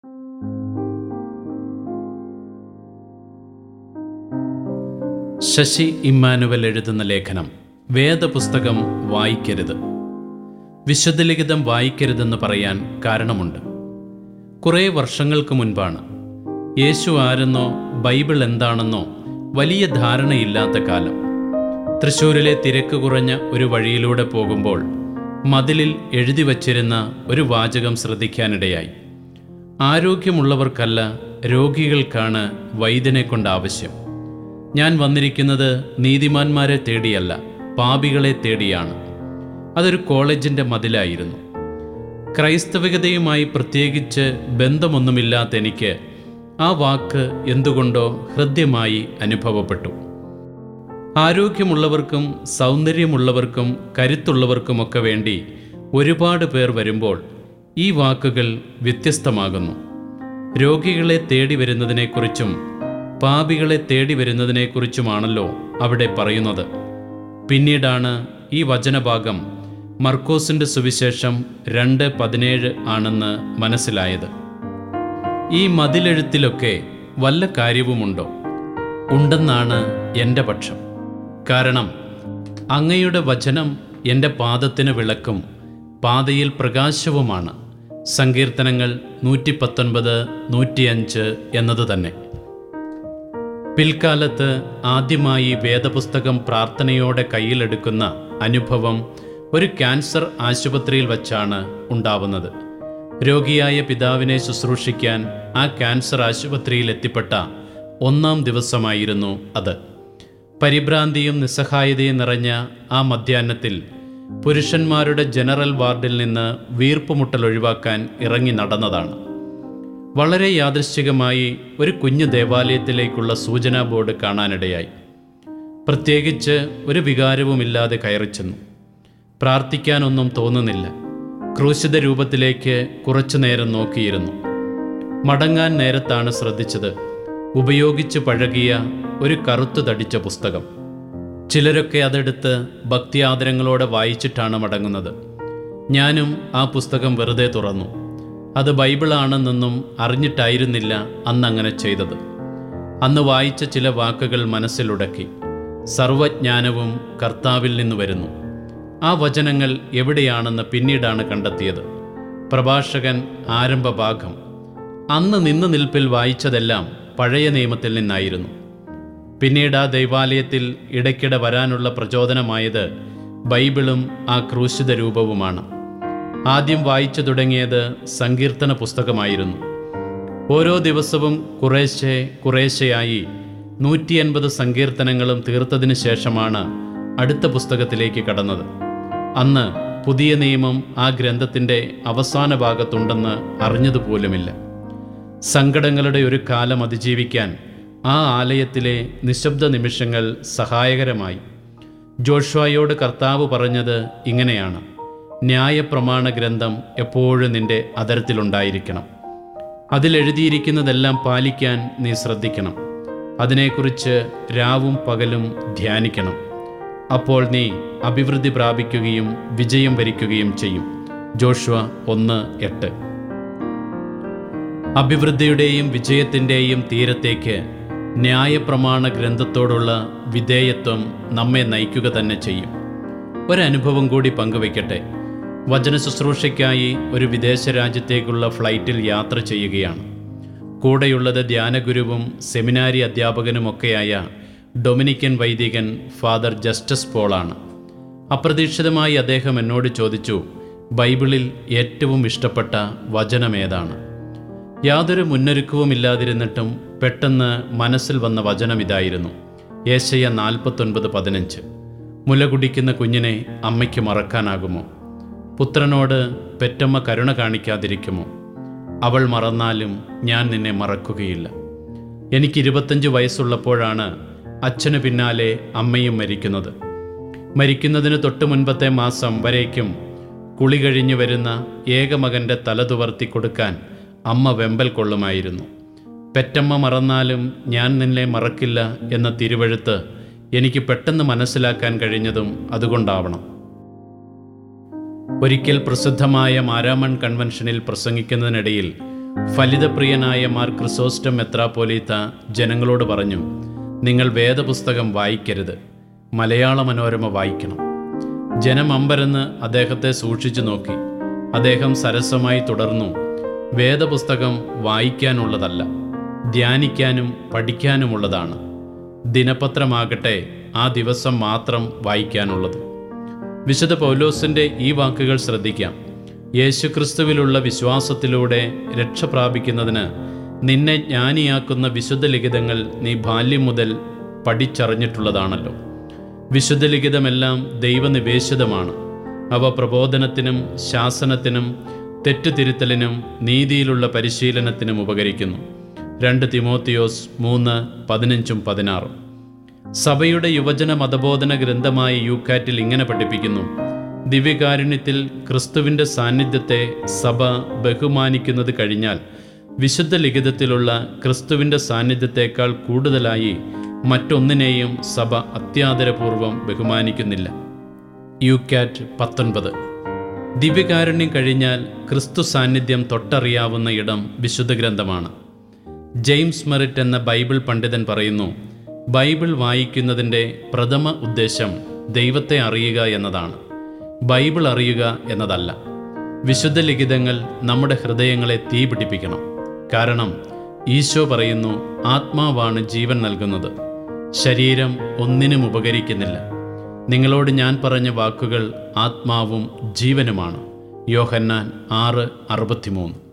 Sasi Emmanuel എഴുതുന്ന ലേഖനം വേദപുസ്തകം വായിക്കരുത് വിശുദ്ധലിഖിതം വായിക്കരുതെന്ന് പറയാൻ കാരണമുണ്ട് കുറേ വർഷങ്ങൾക്ക് മുൻപാണ് യേശു ആരെന്നോ ബൈബിൾ എന്താണെന്നോ വലിയ ധാരണയില്ലാത്ത കാലം തൃശ്ശൂരിലെ തിരക്ക് കുറഞ്ഞ ഒരു വഴിയിലൂടെ പോകുമ്പോൾ മതിലിൽ എഴുതി വച്ചിരുന്ന ഒരു വാചകം ശ്രദ്ധിക്കാനിടയായി ആരോഗ്യമുള്ളവർക്കല്ല രോഗികൾക്കാണ് വൈദ്യനെ കൊണ്ട് ആവശ്യം ഞാൻ വന്നിരിക്കുന്നത് നീതിമാന്മാരെ തേടിയല്ല പാപികളെ തേടിയാണ് അതൊരു കോളേജിൻ്റെ മതിലായിരുന്നു ക്രൈസ്തവികതയുമായി പ്രത്യേകിച്ച് ബന്ധമൊന്നുമില്ലാത്ത എനിക്ക് ആ വാക്ക് എന്തുകൊണ്ടോ ഹൃദ്യമായി അനുഭവപ്പെട്ടു ആരോഗ്യമുള്ളവർക്കും സൗന്ദര്യമുള്ളവർക്കും കരുത്തുള്ളവർക്കുമൊക്കെ വേണ്ടി ഒരുപാട് പേർ വരുമ്പോൾ ഈ വാക്കുകൾ വ്യത്യസ്തമാകുന്നു രോഗികളെ തേടി വരുന്നതിനെക്കുറിച്ചും പാപികളെ തേടി വരുന്നതിനെക്കുറിച്ചുമാണല്ലോ അവിടെ പറയുന്നത് പിന്നീടാണ് ഈ വചനഭാഗം മർക്കോസിൻ്റെ സുവിശേഷം രണ്ട് പതിനേഴ് ആണെന്ന് മനസ്സിലായത് ഈ മതിലെഴുത്തിലൊക്കെ വല്ല കാര്യവുമുണ്ടോ ഉണ്ടെന്നാണ് എൻ്റെ പക്ഷം കാരണം അങ്ങയുടെ വചനം എൻ്റെ പാദത്തിന് വിളക്കും പാതയിൽ പ്രകാശവുമാണ് സങ്കീർത്തനങ്ങൾ നൂറ്റി പത്തൊൻപത് നൂറ്റിയഞ്ച് എന്നത് തന്നെ പിൽക്കാലത്ത് ആദ്യമായി വേദപുസ്തകം പ്രാർത്ഥനയോടെ കയ്യിലെടുക്കുന്ന അനുഭവം ഒരു ക്യാൻസർ ആശുപത്രിയിൽ വച്ചാണ് ഉണ്ടാവുന്നത് രോഗിയായ പിതാവിനെ ശുശ്രൂഷിക്കാൻ ആ ക്യാൻസർ ആശുപത്രിയിൽ എത്തിപ്പെട്ട ഒന്നാം ദിവസമായിരുന്നു അത് പരിഭ്രാന്തിയും നിസ്സഹായതയും നിറഞ്ഞ ആ മധ്യാഹ്നത്തിൽ പുരുഷന്മാരുടെ ജനറൽ വാർഡിൽ നിന്ന് വീർപ്പുമുട്ടൽ ഒഴിവാക്കാൻ ഇറങ്ങി നടന്നതാണ് വളരെ യാദൃശ്ചികമായി ഒരു കുഞ്ഞു ദേവാലയത്തിലേക്കുള്ള സൂചനാ ബോർഡ് കാണാനിടയായി പ്രത്യേകിച്ച് ഒരു വികാരവുമില്ലാതെ കയറിച്ചെന്നു പ്രാർത്ഥിക്കാനൊന്നും തോന്നുന്നില്ല ക്രൂശിത രൂപത്തിലേക്ക് കുറച്ചു നേരം നോക്കിയിരുന്നു മടങ്ങാൻ നേരത്താണ് ശ്രദ്ധിച്ചത് ഉപയോഗിച്ച് പഴകിയ ഒരു കറുത്തു തടിച്ച പുസ്തകം ചിലരൊക്കെ അതെടുത്ത് ഭക്തിയാദരങ്ങളോടെ വായിച്ചിട്ടാണ് മടങ്ങുന്നത് ഞാനും ആ പുസ്തകം വെറുതെ തുറന്നു അത് ബൈബിളാണെന്നൊന്നും അറിഞ്ഞിട്ടായിരുന്നില്ല അന്ന് അങ്ങനെ ചെയ്തത് അന്ന് വായിച്ച ചില വാക്കുകൾ മനസ്സിലുടക്കി സർവജ്ഞാനവും കർത്താവിൽ നിന്ന് വരുന്നു ആ വചനങ്ങൾ എവിടെയാണെന്ന് പിന്നീടാണ് കണ്ടെത്തിയത് പ്രഭാഷകൻ ആരംഭ ഭാഗം അന്ന് നിന്ന് നിൽപ്പിൽ വായിച്ചതെല്ലാം പഴയ നിയമത്തിൽ നിന്നായിരുന്നു പിന്നീട് ആ ദൈവാലയത്തിൽ ഇടയ്ക്കിടെ വരാനുള്ള പ്രചോദനമായത് ബൈബിളും ആ ക്രൂശിത രൂപവുമാണ് ആദ്യം വായിച്ചു തുടങ്ങിയത് സങ്കീർത്തന പുസ്തകമായിരുന്നു ഓരോ ദിവസവും കുറേശ്ശെ കുറേശ്ശെയായി നൂറ്റി അൻപത് സങ്കീർത്തനങ്ങളും തീർത്തതിന് ശേഷമാണ് അടുത്ത പുസ്തകത്തിലേക്ക് കടന്നത് അന്ന് പുതിയ നിയമം ആ ഗ്രന്ഥത്തിൻ്റെ അവസാന ഭാഗത്തുണ്ടെന്ന് അറിഞ്ഞതുപോലുമില്ല സങ്കടങ്ങളുടെ ഒരു കാലം അതിജീവിക്കാൻ ആ ആലയത്തിലെ നിശബ്ദ നിമിഷങ്ങൾ സഹായകരമായി ജോഷ്വായോട് കർത്താവ് പറഞ്ഞത് ഇങ്ങനെയാണ് ന്യായപ്രമാണ ഗ്രന്ഥം എപ്പോഴും നിന്റെ അതരത്തിലുണ്ടായിരിക്കണം അതിലെഴുതിയിരിക്കുന്നതെല്ലാം പാലിക്കാൻ നീ ശ്രദ്ധിക്കണം അതിനെക്കുറിച്ച് രാവും പകലും ധ്യാനിക്കണം അപ്പോൾ നീ അഭിവൃദ്ധി പ്രാപിക്കുകയും വിജയം വരിക്കുകയും ചെയ്യും ജോഷ്വ ഒന്ന് എട്ട് അഭിവൃദ്ധിയുടെയും വിജയത്തിൻ്റെയും തീരത്തേക്ക് ന്യായപ്രമാണ ഗ്രന്ഥത്തോടുള്ള വിധേയത്വം നമ്മെ നയിക്കുക തന്നെ ചെയ്യും ഒരനുഭവം കൂടി പങ്കുവയ്ക്കട്ടെ വചന ശുശ്രൂഷയ്ക്കായി ഒരു വിദേശ രാജ്യത്തേക്കുള്ള ഫ്ലൈറ്റിൽ യാത്ര ചെയ്യുകയാണ് കൂടെയുള്ളത് ധ്യാനഗുരുവും സെമിനാരി അധ്യാപകനുമൊക്കെയായ ഡൊമിനിക്കൻ വൈദികൻ ഫാദർ ജസ്റ്റിസ് പോളാണ് അപ്രതീക്ഷിതമായി അദ്ദേഹം എന്നോട് ചോദിച്ചു ബൈബിളിൽ ഏറ്റവും ഇഷ്ടപ്പെട്ട വചനമേതാണ് യാതൊരു മുന്നൊരുക്കവുമില്ലാതിരുന്നിട്ടും പെട്ടെന്ന് മനസ്സിൽ വന്ന വചനം ഇതായിരുന്നു ഏശയ നാൽപ്പത്തൊൻപത് പതിനഞ്ച് മുല കുടിക്കുന്ന കുഞ്ഞിനെ അമ്മയ്ക്ക് മറക്കാനാകുമോ പുത്രനോട് പെറ്റമ്മ കരുണ കാണിക്കാതിരിക്കുമോ അവൾ മറന്നാലും ഞാൻ നിന്നെ മറക്കുകയില്ല എനിക്ക് ഇരുപത്തഞ്ച് വയസ്സുള്ളപ്പോഴാണ് അച്ഛന് പിന്നാലെ അമ്മയും മരിക്കുന്നത് മരിക്കുന്നതിന് തൊട്ട് മുൻപത്തെ മാസം വരേക്കും കുളി കഴിഞ്ഞു വരുന്ന ഏകമകൻ്റെ തല തുവർത്തി കൊടുക്കാൻ അമ്മ വെമ്പൽ കൊള്ളുമായിരുന്നു പെറ്റമ്മ മറന്നാലും ഞാൻ നിന്നെ മറക്കില്ല എന്ന തിരുവഴുത്ത് എനിക്ക് പെട്ടെന്ന് മനസ്സിലാക്കാൻ കഴിഞ്ഞതും അതുകൊണ്ടാവണം ഒരിക്കൽ പ്രസിദ്ധമായ മാരാമൺ കൺവെൻഷനിൽ പ്രസംഗിക്കുന്നതിനിടയിൽ ഫലിതപ്രിയനായ മാർ ക്രിസോസ്റ്റം മെത്രാപ്പോലീത്ത ജനങ്ങളോട് പറഞ്ഞു നിങ്ങൾ വേദപുസ്തകം വായിക്കരുത് മലയാള മനോരമ വായിക്കണം ജനം അമ്പരന്ന് അദ്ദേഹത്തെ സൂക്ഷിച്ചു നോക്കി അദ്ദേഹം സരസമായി തുടർന്നു വേദപുസ്തകം വായിക്കാനുള്ളതല്ല ധ്യാനിക്കാനും പഠിക്കാനുമുള്ളതാണ് ദിനപത്രമാകട്ടെ ആ ദിവസം മാത്രം വായിക്കാനുള്ളത് വിശുദ്ധ പൗലോസിൻ്റെ ഈ വാക്കുകൾ ശ്രദ്ധിക്കാം യേശുക്രിസ്തുവിലുള്ള വിശ്വാസത്തിലൂടെ രക്ഷ പ്രാപിക്കുന്നതിന് നിന്നെ ജ്ഞാനിയാക്കുന്ന വിശുദ്ധ ലിഖിതങ്ങൾ നീ ബാല്യം മുതൽ പഠിച്ചറിഞ്ഞിട്ടുള്ളതാണല്ലോ വിശുദ്ധ ലിഖിതമെല്ലാം ദൈവനിവേശിതമാണ് അവ പ്രബോധനത്തിനും ശാസനത്തിനും തെറ്റുതിരുത്തലിനും നീതിയിലുള്ള പരിശീലനത്തിനും ഉപകരിക്കുന്നു രണ്ട് തിമോത്തിയോസ് മൂന്ന് പതിനഞ്ചും പതിനാറും സഭയുടെ യുവജന മതബോധന ഗ്രന്ഥമായ യൂക്കാറ്റിൽ ഇങ്ങനെ പഠിപ്പിക്കുന്നു ദിവ്യകാരുണ്യത്തിൽ ക്രിസ്തുവിൻ്റെ സാന്നിധ്യത്തെ സഭ ബഹുമാനിക്കുന്നത് കഴിഞ്ഞാൽ വിശുദ്ധ ലിഖിതത്തിലുള്ള ക്രിസ്തുവിൻ്റെ സാന്നിധ്യത്തെക്കാൾ കൂടുതലായി മറ്റൊന്നിനെയും സഭ അത്യാദരപൂർവം ബഹുമാനിക്കുന്നില്ല യൂക്കാറ്റ് പത്തൊൻപത് ദിവ്യകാരുണ്യം കഴിഞ്ഞാൽ ക്രിസ്തു സാന്നിധ്യം തൊട്ടറിയാവുന്ന ഇടം വിശുദ്ധ ഗ്രന്ഥമാണ് ജെയിംസ് മെറിറ്റ് എന്ന ബൈബിൾ പണ്ഡിതൻ പറയുന്നു ബൈബിൾ വായിക്കുന്നതിൻ്റെ പ്രഥമ ഉദ്ദേശം ദൈവത്തെ അറിയുക എന്നതാണ് ബൈബിൾ അറിയുക എന്നതല്ല വിശുദ്ധ ലിഖിതങ്ങൾ നമ്മുടെ ഹൃദയങ്ങളെ തീ പിടിപ്പിക്കണം കാരണം ഈശോ പറയുന്നു ആത്മാവാണ് ജീവൻ നൽകുന്നത് ശരീരം ഒന്നിനും ഉപകരിക്കുന്നില്ല നിങ്ങളോട് ഞാൻ പറഞ്ഞ വാക്കുകൾ ആത്മാവും ജീവനുമാണ് യോഹന്നാൻ ആറ് അറുപത്തിമൂന്ന്